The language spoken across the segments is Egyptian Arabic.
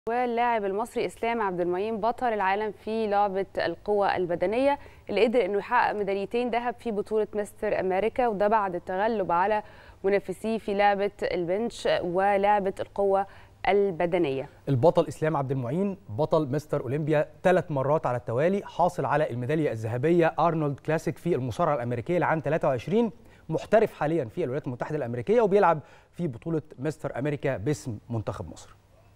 واللاعب المصري اسلام عبد المعين بطل العالم في لعبه القوه البدنيه اللي قدر انه يحقق ميداليتين ذهب في بطوله مستر امريكا وده بعد التغلب على منافسيه في لعبه البنش ولعبه القوه البدنيه البطل اسلام عبد المعين بطل مستر اولمبيا ثلاث مرات على التوالي حاصل على الميداليه الذهبيه ارنولد كلاسيك في المصارعه الامريكيه لعام 23 محترف حاليا في الولايات المتحده الامريكيه وبيلعب في بطوله مستر امريكا باسم منتخب مصر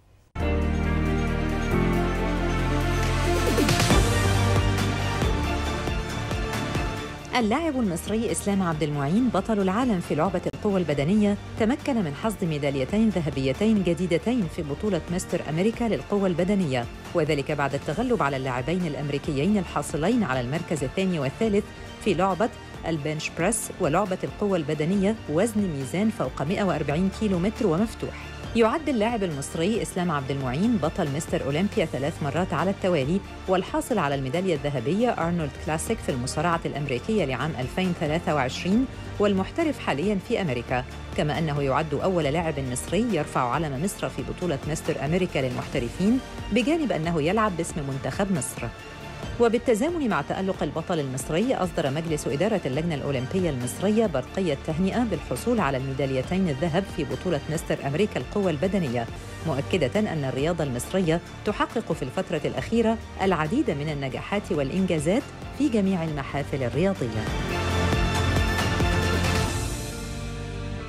اللاعب المصري إسلام عبد المعين بطل العالم في لعبة القوة البدنية تمكن من حصد ميداليتين ذهبيتين جديدتين في بطولة مستر أمريكا للقوة البدنية وذلك بعد التغلب على اللاعبين الأمريكيين الحاصلين على المركز الثاني والثالث في لعبة البنش بريس ولعبة القوة البدنية وزن ميزان فوق 140 كيلو متر ومفتوح يعد اللاعب المصري إسلام عبد المعين بطل مستر أولمبيا ثلاث مرات على التوالي والحاصل على الميدالية الذهبية أرنولد كلاسيك في المصارعة الأمريكية لعام 2023 والمحترف حاليا في أمريكا كما أنه يعد أول لاعب مصري يرفع علم مصر في بطولة مستر أمريكا للمحترفين بجانب أنه يلعب باسم منتخب مصر وبالتزامن مع تألق البطل المصري أصدر مجلس إدارة اللجنة الأولمبية المصرية برقية تهنئة بالحصول على الميداليتين الذهب في بطولة مستر أمريكا القوى البدنية مؤكدة أن الرياضة المصرية تحقق في الفترة الأخيرة العديد من النجاحات والإنجازات في جميع المحافل الرياضية